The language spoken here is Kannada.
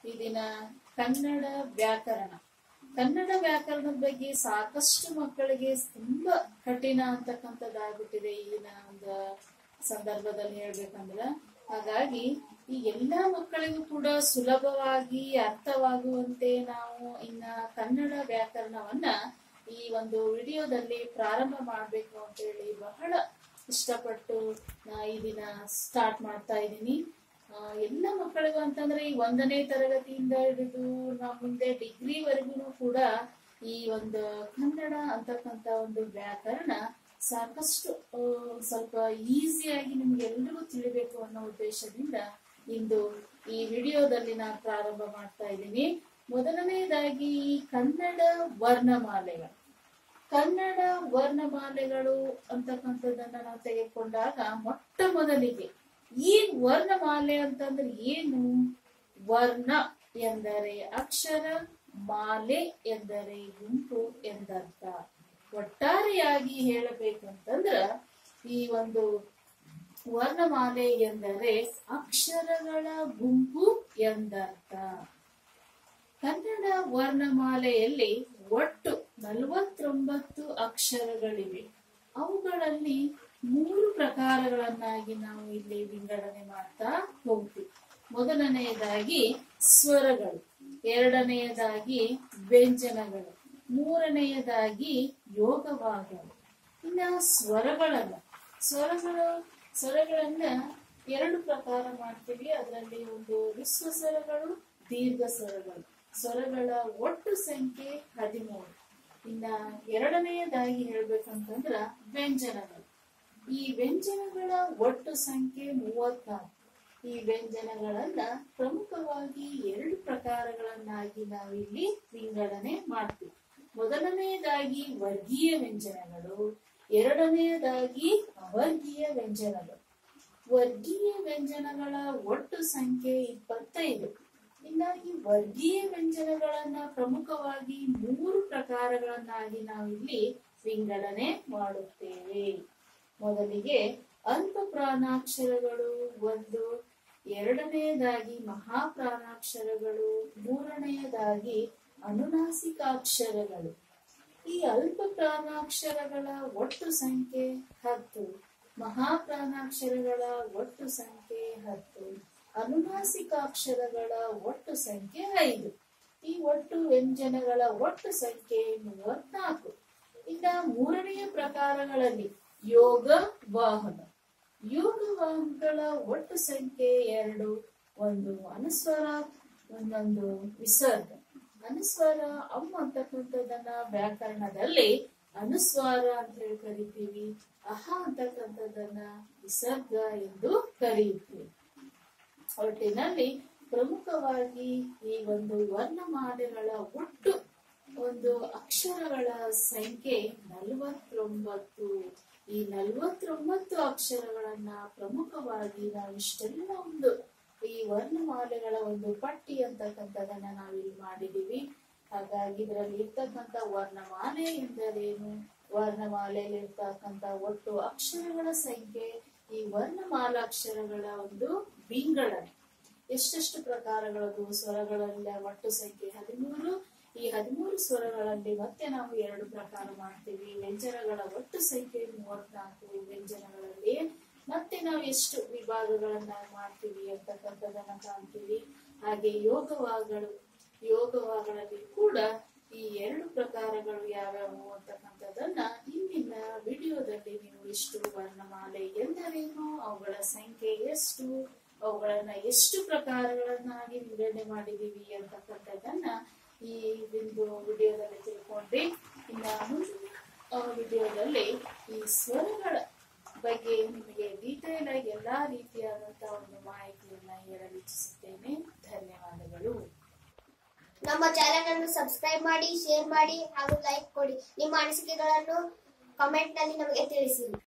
ಈ ದಿನ ಕನ್ನಡ ವ್ಯಾಕರಣ ಕನ್ನಡ ವ್ಯಾಕರಣದ ಬಗ್ಗೆ ಸಾಕಷ್ಟು ಮಕ್ಕಳಿಗೆ ತುಂಬಾ ಕಠಿಣ ಅಂತಕ್ಕಂಥದ್ದಾಗ್ಬಿಟ್ಟಿದೆ ಈಗಿನ ಒಂದು ಸಂದರ್ಭದಲ್ಲಿ ಹೇಳ್ಬೇಕಂದ್ರ ಹಾಗಾಗಿ ಈ ಎಲ್ಲಾ ಮಕ್ಕಳಿಗೂ ಕೂಡ ಸುಲಭವಾಗಿ ಅರ್ಥವಾಗುವಂತೆ ನಾವು ಇನ್ನ ಕನ್ನಡ ವ್ಯಾಕರಣವನ್ನ ಈ ಒಂದು ವಿಡಿಯೋದಲ್ಲಿ ಪ್ರಾರಂಭ ಮಾಡ್ಬೇಕು ಅಂತ ಹೇಳಿ ಬಹಳ ಇಷ್ಟಪಟ್ಟು ನಾ ಈ ದಿನ ಸ್ಟಾರ್ಟ್ ಮಾಡ್ತಾ ಇದ್ದೀನಿ ಆ, ಎಲ್ಲ ಮಕ್ಕಳಿಗೂ ಅಂತಂದ್ರೆ ಈ ಒಂದನೇ ತರಗತಿಯಿಂದ ಹಿಡಿದು ನಾವು ಮುಂದೆ ಡಿಗ್ರಿವರೆಗೂ ಕೂಡ ಈ ಒಂದು ಕನ್ನಡ ಅಂತಕ್ಕಂತ ಒಂದು ವ್ಯಾಕರಣ ಸಾಕಷ್ಟು ಆ, ಸ್ವಲ್ಪ ಈಸಿಯಾಗಿ ನಿಮ್ಗೆ ಎಲ್ರಿಗೂ ತಿಳಿಬೇಕು ಅನ್ನೋ ಉದ್ದೇಶದಿಂದ ಇಂದು ಈ ವಿಡಿಯೋದಲ್ಲಿ ನಾನು ಪ್ರಾರಂಭ ಮಾಡ್ತಾ ಇದ್ದೀನಿ ಮೊದಲನೇದಾಗಿ ಈ ಕನ್ನಡ ವರ್ಣಮಾಲೆಗಳು ಕನ್ನಡ ವರ್ಣಮಾಲೆಗಳು ಅಂತಕ್ಕಂಥದ್ದನ್ನ ನಾವು ತೆಗೆದುಕೊಂಡಾಗ ಮೊಟ್ಟ ಮೊದಲಿಗೆ ಈ ವರ್ಣಮಾಲೆ ಅಂತಂದ್ರೆ ಏನು ವರ್ಣ ಎಂದರೆ ಅಕ್ಷರ ಮಾಲೆ ಎಂದರೆ ಗುಂಪು ಎಂದರ್ಥ ಒಟ್ಟಾರೆಯಾಗಿ ಹೇಳಬೇಕಂತಂದ್ರ ಈ ಒಂದು ವರ್ಣಮಾಲೆ ಎಂದರೆ ಅಕ್ಷರಗಳ ಗುಂಪು ಎಂದರ್ಥ ಕನ್ನಡ ವರ್ಣಮಾಲೆಯಲ್ಲಿ ಒಟ್ಟು ನಲವತ್ತೊಂಬತ್ತು ಅಕ್ಷರಗಳಿವೆ ಅವುಗಳಲ್ಲಿ ಮೂರು ಪ್ರಕಾರಗಳನ್ನಾಗಿ ನಾವು ಇಲ್ಲಿ ವಿಂಗಡಣೆ ಮಾಡ್ತಾ ಹೋಗ್ತೀವಿ ಮೊದಲನೆಯದಾಗಿ ಸ್ವರಗಳು ಎರಡನೆಯದಾಗಿ ವ್ಯಂಜನಗಳು ಮೂರನೆಯದಾಗಿ ಯೋಗವಾಗಗಳು ಇನ್ನ ಸ್ವರಗಳನ್ನ ಸ್ವರಗಳು ಸ್ವರಗಳನ್ನ ಎರಡು ಪ್ರಕಾರ ಮಾಡ್ತೀವಿ ಅದರಲ್ಲಿ ಒಂದು ವಿಶ್ವ ಸ್ವರಗಳು ದೀರ್ಘ ಸ್ವರಗಳು ಸ್ವರಗಳ ಒಟ್ಟು ಸಂಖ್ಯೆ ಹದಿಮೂರು ಇನ್ನ ಎರಡನೆಯದಾಗಿ ಹೇಳ್ಬೇಕಂತಂದ್ರ ವ್ಯಂಜನಗಳು ಈ ವ್ಯಂಜನಗಳ ಒಟ್ಟು ಸಂಖ್ಯೆ ಮೂವತ್ನಾಲ್ಕು ಈ ವ್ಯಂಜನಗಳನ್ನ ಪ್ರಮುಖವಾಗಿ ಎರಡು ಪ್ರಕಾರಗಳನ್ನಾಗಿ ನಾವಿಲ್ಲಿ ವಿಂಗಡಣೆ ಮಾಡ್ತೀವಿ ಮೊದಲನೆಯದಾಗಿ ವರ್ಗೀಯ ವ್ಯಂಜನಗಳು ಎರಡನೆಯದಾಗಿ ಅವರ್ಗೀಯ ವ್ಯಂಜನಗಳು ವರ್ಗೀಯ ವ್ಯಂಜನಗಳ ಒಟ್ಟು ಸಂಖ್ಯೆ ಇಪ್ಪತ್ತೈದು ಇನ್ನ ಈ ವರ್ಗೀಯ ವ್ಯಂಜನಗಳನ್ನ ಪ್ರಮುಖವಾಗಿ ಮೂರು ಪ್ರಕಾರಗಳನ್ನಾಗಿ ನಾವಿಲ್ಲಿ ವಿಂಗಡಣೆ ಮಾಡುತ್ತೇವೆ ಮೊದಲಿಗೆ ಅಲ್ಪ ಪ್ರಾಣಾಕ್ಷರಗಳು ಒಂದು ಎರಡನೆಯದಾಗಿ ಮಹಾಪ್ರಾಣಾಕ್ಷರಗಳು ಮೂರನೆಯದಾಗಿ ಅನುನಾಸಿಕಾಕ್ಷರಗಳು ಈ ಅಲ್ಪ ಪ್ರಾಣಾಕ್ಷರಗಳ ಒಟ್ಟು ಸಂಖ್ಯೆ ಹತ್ತು ಮಹಾಪ್ರಾಣಾಕ್ಷರಗಳ ಒಟ್ಟು ಸಂಖ್ಯೆ ಹತ್ತು ಅನುನಾಸಿಕಾಕ್ಷರಗಳ ಒಟ್ಟು ಸಂಖ್ಯೆ ಐದು ಈ ಒಟ್ಟು ವ್ಯಂಜನಗಳ ಒಟ್ಟು ಸಂಖ್ಯೆ ಮೂವತ್ನಾಲ್ಕು ಇನ್ನ ಮೂರನೆಯ ಪ್ರಕಾರಗಳಲ್ಲಿ ಯೋಗ ವಾಹನ ಯೋಗ ವಾಹನಗಳ ಒಟ್ಟು ಸಂಖ್ಯೆ ಎರಡು ಒಂದು ಅನುಸ್ವರ ಒಂದೊಂದು ವಿಸರ್ಗ ಅನುಸ್ವರ ಅಮ್ಮ ಅಂತಕ್ಕಂಥದ್ದನ್ನ ವ್ಯಾಕರಣದಲ್ಲಿ ಅನುಸ್ವಾರ ಅಂತ ಹೇಳಿ ಕರಿತೀವಿ ಅಹ ಅಂತಕ್ಕಂಥದ್ದನ್ನ ವಿಸರ್ಗ ಎಂದು ಕರೆಯುತ್ತೀವಿ ಒಟ್ಟಿನಲ್ಲಿ ಪ್ರಮುಖವಾಗಿ ಈ ಒಂದು ವರ್ಣಮಾಲೆಗಳ ಒಟ್ಟು ಒಂದು ಅಕ್ಷರಗಳ ಸಂಖ್ಯೆ ನಲವತ್ತೊಂಬತ್ತು ಈ ನಲವತ್ತೊಂಬತ್ತು ಅಕ್ಷರಗಳನ್ನ ಪ್ರಮುಖವಾಗಿ ನಾವು ಇಷ್ಟೆಲ್ಲ ಒಂದು ಈ ವರ್ಣಮಾಲೆಗಳ ಒಂದು ಪಟ್ಟಿ ಅಂತಕ್ಕಂಥದನ್ನ ನಾವಿಲ್ಲಿ ಮಾಡಿದೀವಿ ಹಾಗಾಗಿ ಇದರಲ್ಲಿ ಇರ್ತಕ್ಕಂಥ ವರ್ಣಮಾಲೆ ಎಂದರೇನು ವರ್ಣಮಾಲೆಯಲ್ಲಿ ಇರ್ತಕ್ಕಂಥ ಒಟ್ಟು ಅಕ್ಷರಗಳ ಸಂಖ್ಯೆ ಈ ವರ್ಣಮಾಲಾಕ್ಷರಗಳ ಒಂದು ವಿಂಗಡಣೆ ಎಷ್ಟೆಷ್ಟು ಪ್ರಕಾರಗಳದು ಸ್ವರಗಳೆಲ್ಲ ಒಟ್ಟು ಸಂಖ್ಯೆ ಹದಿಮೂರು ಈ ಹದಿಮೂರು ಸ್ವರಗಳಲ್ಲಿ ಮತ್ತೆ ನಾವು ಎರಡು ಪ್ರಕಾರ ಮಾಡ್ತೀವಿ ವ್ಯಂಜನಗಳ ಒಟ್ಟು ಸಂಖ್ಯೆ ಮೂವತ್ನಾಲ್ಕು ವ್ಯಂಜನಗಳಲ್ಲಿ ಮತ್ತೆ ನಾವು ಎಷ್ಟು ವಿಭಾಗಗಳನ್ನ ಮಾಡ್ತೀವಿ ಅಂತಕ್ಕಂಥದನ್ನ ಕಾಣ್ತೀವಿ ಹಾಗೆ ಯೋಗವಾಗಳು ಯೋಗವಾಗಳಲ್ಲಿ ಕೂಡ ಈ ಎರಡು ಪ್ರಕಾರಗಳು ಯಾವ್ಯಾವು ಅಂತಕ್ಕಂಥದ್ದನ್ನ ಇಂದಿನ ವಿಡಿಯೋದಲ್ಲಿ ನೀವು ಇಷ್ಟು ವರ್ಣಮಾಲೆ ಎಂದರೇನು ಅವುಗಳ ಸಂಖ್ಯೆ ಎಷ್ಟು ಅವುಗಳನ್ನ ಎಷ್ಟು ಪ್ರಕಾರಗಳನ್ನಾಗಿ ವಿಂಗಡಣೆ ಮಾಡಿದೀವಿ ಅಂತಕ್ಕಂಥದ್ದನ್ನ ಈ ಒಂದು ವಿಡಿಯೋದಲ್ಲಿ ತಿಳ್ಕೊಂಡ್ರಿ ಇನ್ನ ಮುಂದಿನ ಆ, ವಿಡಿಯೋದಲ್ಲಿ ಈ ಸ್ವರಗಳ ಬಗ್ಗೆ ನಿಮಗೆ ಡೀಟೇಲ್ ಆಗಿ ಎಲ್ಲಾ ರೀತಿಯಾದಂತಹ ಒಂದು ಮಾಹಿತಿಯನ್ನ ಹೇಳಲು ಇಚ್ಛಿಸುತ್ತೇನೆ ಧನ್ಯವಾದಗಳು ನಮ್ಮ ಚಾನೆಲ್ ಅನ್ನು ಸಬ್ಸ್ಕ್ರೈಬ್ ಮಾಡಿ ಶೇರ್ ಮಾಡಿ ಹಾಗೂ ಲೈಕ್ ಕೊಡಿ ನಿಮ್ಮ ಅನಿಸಿಕೆಗಳನ್ನು ಕಮೆಂಟ್ ನಲ್ಲಿ ನಮಗೆ ತಿಳಿಸಿ